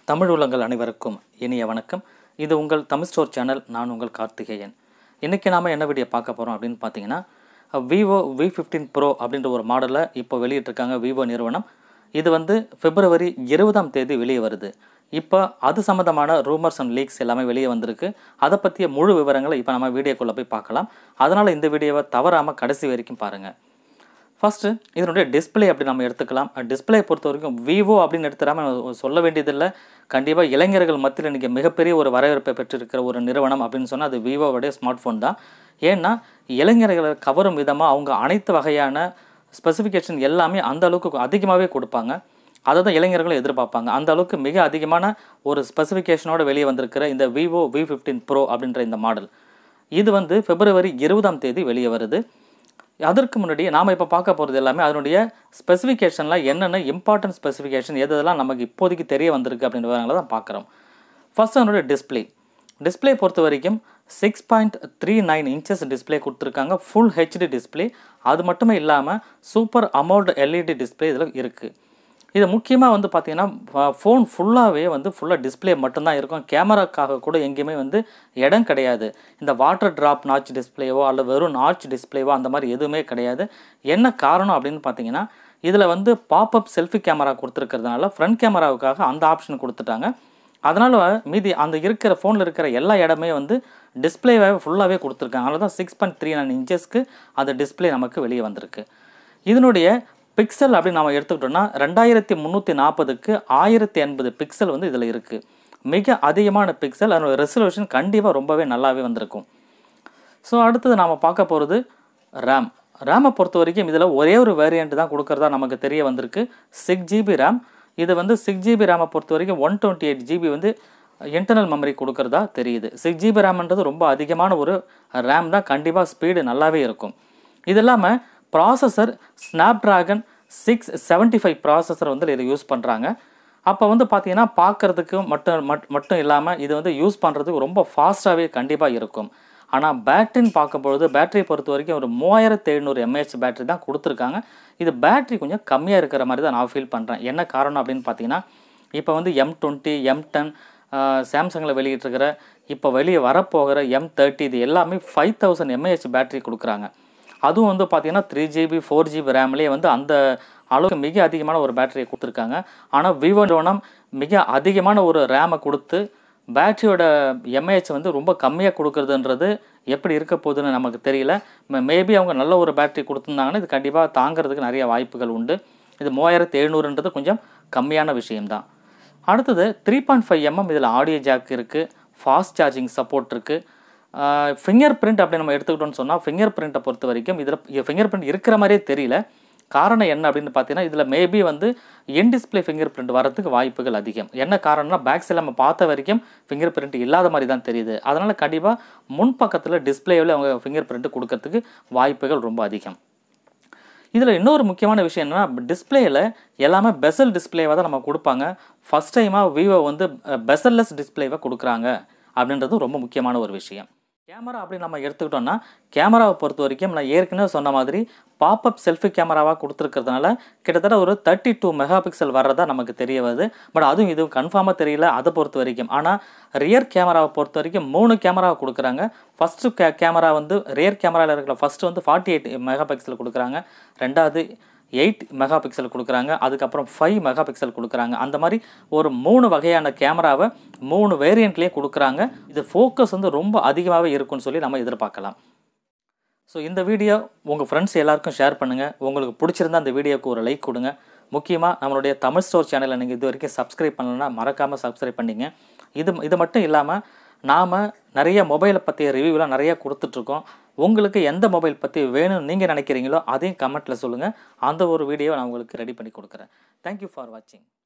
தமிழ் உள்ளங்கள் அனைவருக்கும் இனிய வணக்கம் இது உங்கள் தமிழ் ஸ்டோர் சேனல் நான் உங்கள் கார்த்திகேயன் இன்றைக்கி நாம் என்ன வீடியோ பார்க்க போகிறோம் அப்படின்னு பார்த்தீங்கன்னா விவோ வி ஃபிஃப்டீன் ப்ரோ அப்படின்ற ஒரு மாடலை இப்போ வெளியிட்டிருக்காங்க விவோ நிறுவனம் இது வந்து பிப்ரவரி இருபதாம் தேதி வெளியே வருது இப்போ அது சம்மந்தமான ரூமர்ஸ் அண்ட் லீக்ஸ் எல்லாமே வெளியே வந்திருக்கு அதை பற்றிய முழு விவரங்களை இப்போ நம்ம வீடியோக்குள்ளே போய் பார்க்கலாம் அதனால் இந்த வீடியோவை தவறாமல் கடைசி வரைக்கும் பாருங்கள் ஃபஸ்ட்டு இதனுடைய டிஸ்ப்ளே அப்படி நம்ம எடுத்துக்கலாம் டிஸ்ப்ளே பொறுத்த வரைக்கும் விவோ அப்படின்னு எடுத்துடாமல் சொல்ல வேண்டியதில்லை கண்டிப்பாக இளைஞர்கள் மத்தியில் இன்றைக்கி மிகப்பெரிய ஒரு வரவேற்பை பெற்றிருக்கிற ஒரு நிறுவனம் அப்படின்னு சொன்னால் அது விவோவுடைய ஸ்மார்ட் ஃபோன் தான் ஏன்னா இளைஞர்களை கவரும் விதமாக அவங்க அனைத்து வகையான ஸ்பெசிஃபிகேஷன் எல்லாமே அந்த அளவுக்கு அதிகமாகவே கொடுப்பாங்க அதை தான் இளைஞர்களும் எதிர்பார்ப்பாங்க அந்த அளவுக்கு மிக அதிகமான ஒரு ஸ்பெசிஃபிகேஷனோட வெளியே வந்திருக்கிற இந்த விவோ வி ஃபிஃப்டீன் ப்ரோ அப்படின்ற இந்த மாடல் இது வந்து பிப்ரவரி இருபதாம் தேதி வெளியே வருது அதற்கு முன்னாடி நாம் இப்போ பார்க்க போகிறது எல்லாமே அதனுடைய ஸ்பெசிஃபிகேஷனில் என்னென்ன இம்பார்ட்டன்ட் ஸ்பெசிஃபிகேஷன் எது எதெல்லாம் நமக்கு இப்போதைக்கு தெரிய வந்திருக்கு அப்படின்ற விவரங்களை தான் பார்க்குறோம் ஃபர்ஸ்ட் அதனுடைய டிஸ்பிளே டிஸ்பிளே பொறுத்த வரைக்கும் six point three nine inches display கொடுத்துருக்காங்க ஃபுல் ஹெச்டி டிஸ்பிளே அது மட்டுமே இல்லாமல் சூப்பர் அமௌல்டு எல்இடி டிஸ்பிளே இதில் இருக்குது இது முக்கியமாக வந்து பார்த்தீங்கன்னா ஃபோன் ஃபுல்லாகவே வந்து ஃபுல்லாக டிஸ்பிளே மட்டும்தான் இருக்கும் கேமராக்காக கூட எங்கேயுமே வந்து இடம் கிடையாது இந்த வாட்டர் ட்ராப் நாச் டிஸ்பிளேவோ அல்ல வெறும் நாச் டிஸ்பிளேவோ அந்த மாதிரி எதுவுமே கிடையாது என்ன காரணம் அப்படின்னு பார்த்தீங்கன்னா இதில் வந்து பாப்அப் செல்ஃபி கேமரா கொடுத்துருக்கிறதுனால ஃப்ரண்ட் கேமராவுக்காக அந்த ஆப்ஷன் கொடுத்துட்டாங்க அதனால் மீதி அந்த இருக்கிற ஃபோனில் இருக்கிற எல்லா இடமே வந்து டிஸ்பிளேவே ஃபுல்லாகவே கொடுத்துருக்காங்க அதனால தான் சிக்ஸ் பாயிண்ட் த்ரீ நைன் இன்ச்சஸ்க்கு அந்த டிஸ்பிளே நமக்கு வெளியே வந்திருக்கு இதனுடைய பிக்சல் அப்படின்னு நம்ம எடுத்துக்கிட்டோம்னா ரெண்டாயிரத்தி முந்நூற்றி நாற்பதுக்கு ஆயிரத்தி எண்பது பிக்சல் வந்து இதில் இருக்குது மிக அதிகமான பிக்சல் அதனோட ரெசல்யூஷன் கண்டிப்பாக ரொம்பவே நல்லாவே வந்திருக்கும் ஸோ அடுத்தது நாம் பார்க்க போகிறது ரேம் ரேமை பொறுத்த வரைக்கும் இதில் ஒரே ஒரு வேரியண்ட் தான் கொடுக்குறதா நமக்கு தெரிய வந்திருக்கு சிக்ஸ் ஜிபி ரேம் இது வந்து சிக்ஸ் ஜிபி ரேமை பொறுத்த வரைக்கும் ஒன் டுவெண்ட்டி எயிட் ஜிபி வந்து இன்டர்னல் மெமரி கொடுக்குறதா தெரியுது சிக்ஸ் ஜிபி ரேம்ன்றது ரொம்ப அதிகமான ஒரு ரேம் தான் கண்டிப்பாக ஸ்பீடு நல்லாவே இருக்கும் இது இல்லாமல் processor Snapdragon six seventy five processor வந்து இதை யூஸ் பண்ணுறாங்க அப்போ வந்து பார்த்தீங்கன்னா பார்க்குறதுக்கு மட்டும் மட்டும் இல்லாமல் இது வந்து யூஸ் பண்ணுறதுக்கு ரொம்ப ஃபாஸ்ட்டாகவே கண்டிப்பாக இருக்கும் ஆனால் பேட்டரின்னு பார்க்கும்பொழுது பேட்டரியை பொறுத்த வரைக்கும் ஒரு மூவாயிரத்து எழுநூறு எம்ஏஹெச் பேட்டரி தான் கொடுத்துருக்காங்க இது பேட்டரி கொஞ்சம் கம்மியாக இருக்கிற மாதிரி தான் நான் ஃபீல் பண்ணுறேன் என்ன காரணம் அப்படின்னு பார்த்தீங்கன்னா இப்போ வந்து எம் டுவெண்ட்டி எம் டென் சாம்சங்கில் வெளியிட்டிருக்கிற இப்போ வெளியே வரப்போகிற எம் தேர்ட்டி இது எல்லாமே ஃபைவ் தௌசண்ட் எம்ஏஹெச் பேட்டரி கொடுக்குறாங்க அதுவும் வந்து பார்த்திங்கன்னா த்ரீ ஜிபி ஃபோர் ஜிபி ரேம்லேயே வந்து அந்த அளவுக்கு மிக அதிகமான ஒரு பேட்டரியை கொடுத்துருக்காங்க ஆனால் விவோ நிறுவனம் மிக அதிகமான ஒரு ரேமை கொடுத்து பேட்டரியோட எம்ஏஹெச் வந்து ரொம்ப கம்மியாக கொடுக்குறதுன்றது எப்படி இருக்க போகுதுன்னு நமக்கு தெரியல மேபி அவங்க நல்ல ஒரு பேட்டரி கொடுத்துருந்தாங்கன்னா இது கண்டிப்பாக தாங்கிறதுக்கு நிறைய வாய்ப்புகள் உண்டு இது மூவாயிரத்து எழுநூறுன்றது கொஞ்சம் கம்மியான விஷயம்தான் அடுத்தது த்ரீ பாயிண்ட் ஃபைவ் எம்எம் இதில் ஆடியோ ஜாக் இருக்குது ஃபாஸ்ட் சார்ஜிங் சப்போர்ட் இருக்குது ஃபிங்கர் பிரிண்ட் அப்படி நம்ம எடுத்துக்கிட்டோம்னு சொன்னால் ஃபிங்கர் பிரிண்ட்டை பொறுத்த வரைக்கும் இதில் ஃபிங்கர் பிரிண்ட் இருக்கிற மாதிரியே தெரியல காரணம் என்ன அப்படின்னு பார்த்தீங்கன்னா இதில் மேபி வந்து என் டிஸ்பிளே ஃபிங்கர் பிரிண்ட் வரதுக்கு வாய்ப்புகள் அதிகம் என்ன காரணம்னா பேக் சைடில் நம்ம பார்த்த வரைக்கும் ஃபிங்கர் பிரிண்ட் இல்லாத மாதிரி தான் தெரியுது அதனால் கண்டிப்பாக முன் பக்கத்தில் டிஸ்பிளேவில் அவங்க ஃபிங்கர் பிரிண்ட் கொடுக்கறதுக்கு வாய்ப்புகள் ரொம்ப அதிகம் இதில் இன்னொரு முக்கியமான விஷயம் என்னென்னா டிஸ்பிளேயில் எல்லாமே பெசல் டிஸ்பிளேவாக தான் நம்ம கொடுப்பாங்க ஃபஸ்ட் டைமாக விவோ வந்து பெசல்லெஸ் டிஸ்பிளேவை கொடுக்குறாங்க அப்படின்றதும் ரொம்ப முக்கியமான ஒரு விஷயம் கேமரா அப்படி நம்ம எடுத்துக்கிட்டோம்னா கேமராவை பொறுத்த வரைக்கும் நான் ஏற்கனவே சொன்ன மாதிரி பாப்அப் செல்ஃபி கேமராவாக கொடுத்துருக்கிறதுனால கிட்டத்தட்ட ஒரு தேர்ட்டி டூ மெகா பிக்சல் வர்றதா நமக்கு தெரிய வருது பட் அதுவும் இது கன்ஃபார்மாக தெரியல அதை பொறுத்த வரைக்கும் ஆனால் ரியர் கேமராவை பொறுத்த வரைக்கும் மூணு கேமராவை கொடுக்குறாங்க ஃபஸ்ட்டு கே கேமரா வந்து ரியர் கேமராவில் இருக்கிற ஃபஸ்ட்டு வந்து ஃபார்ட்டி எயிட் மெகா பிக்சல் கொடுக்குறாங்க ரெண்டாவது எயிட் மெகா பிக்சல் கொடுக்குறாங்க அதுக்கப்புறம் ஃபைவ் மெகா பிக்சல் கொடுக்குறாங்க அந்த மாதிரி ஒரு மூணு வகையான கேமராவை மூணு வேரியண்ட்லேயே கொடுக்குறாங்க இது ஃபோக்கஸ் வந்து ரொம்ப அதிகமாகவே இருக்கும்னு சொல்லி நம்ம எதிர்பார்க்கலாம் ஸோ இந்த வீடியோ உங்கள் ஃப்ரெண்ட்ஸ் எல்லாருக்கும் ஷேர் பண்ணுங்கள் உங்களுக்கு பிடிச்சிருந்தா அந்த வீடியோக்கு ஒரு லைக் கொடுங்க முக்கியமாக நம்மளுடைய தமிழ் ஸ்டோர் சேனலை நீங்கள் இது வரைக்கும் சப்ஸ்கிரைப் பண்ணலன்னா மறக்காமல் சப்ஸ்கிரைப் பண்ணிங்க இது இது மட்டும் இல்லாமல் நாம் நிறைய மொபைலை பற்றிய ரிவ்யூலாம் நிறைய கொடுத்துட்ருக்கோம் உங்களுக்கு எந்த மொபைல் பற்றி வேணும்னு நீங்கள் நினைக்கிறீங்களோ அதையும் கமெண்ட்டில் சொல்லுங்கள் அந்த ஒரு வீடியோ நான் உங்களுக்கு ரெடி பண்ணி கொடுக்குறேன் தேங்க்யூ ஃபார் வாட்சிங்